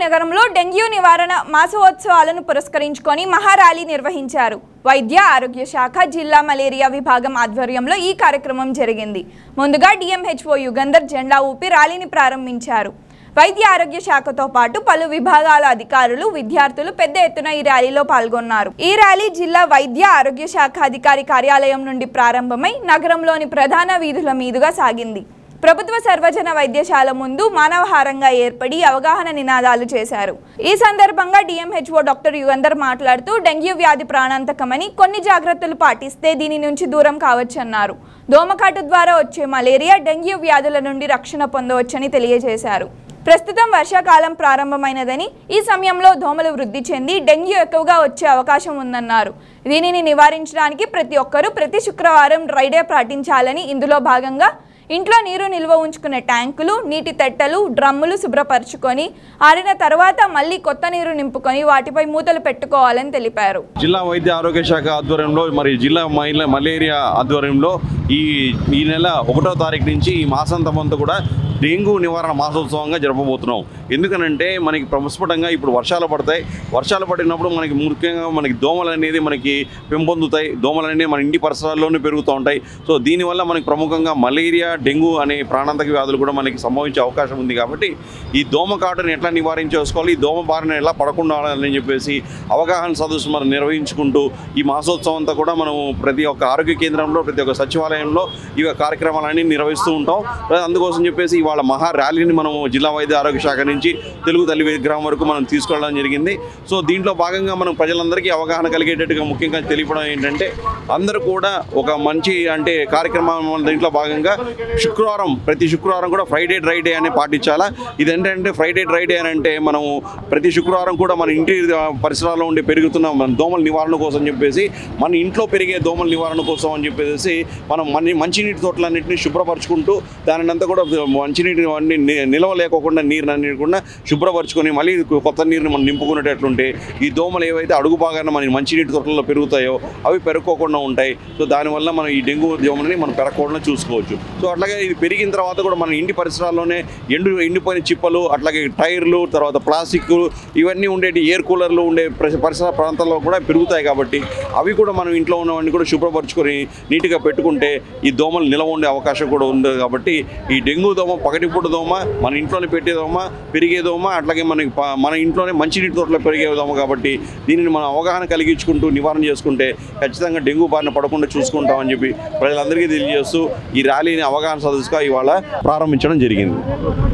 నగరంలో డెంగ్యూ నివారణ మాసోత్సవాలను పురస్కరించుకొని మహార్యాలీ నిర్వహించారు వైద్య ఆరోగ్య శాఖ జిల్లా మలేరియా విభాగం ఆధ్వర్యంలో ఈ కార్యక్రమం జరిగింది ముందుగా డిఎంహెచ్ఓ యుగంధర్ జెండా ఊపి ర్యాలీని ప్రారంభించారు వైద్య ఆరోగ్య శాఖతో పాటు పలు విభాగాల అధికారులు విద్యార్థులు పెద్ద ఎత్తున ఈ ర్యాలీలో పాల్గొన్నారు ఈ ర్యాలీ జిల్లా వైద్య ఆరోగ్య శాఖ అధికారి కార్యాలయం నుండి ప్రారంభమై నగరంలోని ప్రధాన వీధుల మీదుగా సాగింది ప్రభుత్వ సర్వజన వైద్యశాల ముందు మానవహారంగా ఏర్పడి అవగాహన నినాదాలు చేశారు ఈ సందర్భంగా డిఎంహెచ్ఓ డాక్టర్ యుగంధర్ మాట్లాడుతూ డెంగ్యూ వ్యాధి ప్రాణాంతకమని కొన్ని జాగ్రత్తలు పాటిస్తే దీని నుంచి దూరం కావచ్చన్నారు దోమకాటు ద్వారా వచ్చే మలేరియా డెంగ్యూ వ్యాధుల నుండి రక్షణ పొందవచ్చని తెలియజేశారు ప్రస్తుతం వర్షాకాలం ప్రారంభమైనదని ఈ సమయంలో దోమలు వృద్ధి చెంది డెంగ్యూ ఎక్కువగా వచ్చే అవకాశం ఉందన్నారు దీనిని నివారించడానికి ప్రతి ఒక్కరూ ప్రతి శుక్రవారం డ్రై డే పాటించాలని ఇందులో భాగంగా ఇంట్లో నీరు నిల్వ ఉంచుకునే ట్యాంకులు నీటి తెట్టలు డ్రమ్ములు శుభ్రపరచుకొని ఆరిన తర్వాత మళ్ళీ కొత్త నీరు నింపుకొని వాటిపై మూతలు పెట్టుకోవాలని తెలిపారు జిల్లా వైద్య ఆరోగ్య శాఖ ఆధ్వర్యంలో మరి జిల్లా మహిళ మలేరియా ఆధ్వర్యంలో ఈ ఈ నెల ఒకటో తారీఖు నుంచి ఈ మాసాంతం అంతా కూడా డెంగ్యూ నివారణ మాసోత్సవంగా జరపబోతున్నాం ఎందుకనంటే మనకి ప్రస్ఫుటంగా ఇప్పుడు వర్షాలు పడతాయి వర్షాలు పడినప్పుడు మనకి ముఖ్యంగా మనకి దోమలు అనేది మనకి పెంపొందుతాయి దోమలు అనేవి మన ఇంటి పరిసరాల్లోనే పెరుగుతూ ఉంటాయి సో దీనివల్ల మనకి ప్రముఖంగా మలేరియా డెంగ్యూ అనే ప్రాణాంతక వ్యాధులు కూడా మనకి సంభవించే అవకాశం ఉంది కాబట్టి ఈ దోమ కాటుని ఎట్లా నివారించేసుకోవాలి ఈ దోమ బారిన ఎలా పడకుండా అని చెప్పేసి అవగాహన సదస్సు మనం నిర్వహించుకుంటూ ఈ మాసోత్సవం అంతా కూడా మనం ప్రతి ఒక్క ఆరోగ్య కేంద్రంలో ప్రతి ఒక్క సచివాలయంలో ఈ కార్యక్రమాలన్నీ నిర్వహిస్తూ ఉంటాం అందుకోసం చెప్పేసి ఇవాళ మహా ర్యాలీని మనం జిల్లా వైద్య ఆరోగ్య శాఖ నుంచి తెలుగు తల్లి విగ్రహం వరకు మనం తీసుకెళ్ళడం జరిగింది సో దీంట్లో భాగంగా మనం ప్రజలందరికీ అవగాహన కలిగేటట్టుగా ముఖ్యంగా తెలియడం ఏంటంటే అందరూ కూడా ఒక మంచి అంటే కార్యక్రమం దీంట్లో భాగంగా శుక్రవారం ప్రతి శుక్రవారం కూడా ఫ్రైడే డ్రై డే అని పాటించాలా ఇది ఏంటంటే ఫ్రైడే డ్రై డే అని అంటే మనము ప్రతి శుక్రవారం కూడా మన ఇంటి పరిసరాల్లో ఉండి పెరుగుతున్న మన దోమల నివారణ కోసం చెప్పేసి మన ఇంట్లో పెరిగే దోమల నివారణ కోసం అని చెప్పేసి మనం మన మంచినీటి తోటలన్నింటినీ శుభ్రపరచుకుంటూ దానిని అంతా కూడా మంచినీటి అన్ని ని- నిల్వ లేకోకుండా నీరు అన్నికుండా శుభ్రపరచుకొని మళ్ళీ కొత్త నీరుని మనం నింపుకునేటట్లుంటే ఈ దోమలు ఏవైతే అడుగు భాగాన మన మంచినీటి తోటల్లో పెరుగుతాయో అవి పెరుక్కోకుండా ఉంటాయి సో దానివల్ల మనం ఈ డెంగ్యూ దోమలని మనం పెరగకుండా చూసుకోవచ్చు సో అట్లాగే ఇది పెరిగిన తర్వాత కూడా మన ఇంటి పరిసరాల్లోనే ఎండు ఎండిపోయిన చిప్పలు అట్లాగే టైర్లు తర్వాత ప్లాస్టిక్ ఇవన్నీ ఉండేటి ఎయిర్ కూలర్లు ఉండే ప్ర- పరిసర ప్రాంతాల్లో కూడా పెరుగుతాయి కాబట్టి అవి కూడా మనం ఇంట్లో ఉన్నవన్నీ కూడా శుభ్రపరచుకొని నీట్గా పెట్టుకుంటే ఈ దోమలు నిలవ ఉండే అవకాశం కూడా ఉంది కాబట్టి ఈ డెంగ్యూ దోమ పగటిపూట దోమ మన ఇంట్లోనే పెట్టే దోమ పెరిగే దోమ అట్లాగే మనకి ప- మన ఇంట్లోనే మంచినీటి తోటలో పెరిగే దోమ కాబట్టి దీనిని మనం అవగాహన కలిగించుకుంటూ నివారణ చేసుకుంటే ఖచ్చితంగా డెంగ్యూ బారిన పడకుండా చూసుకుంటామని చెప్పి ప్రజలందరికీ తెలియజేస్తూ ఈ ర్యాలీని అవగాహన సదస్సుగా ఇవాళ ప్రారంభించడం జరిగింది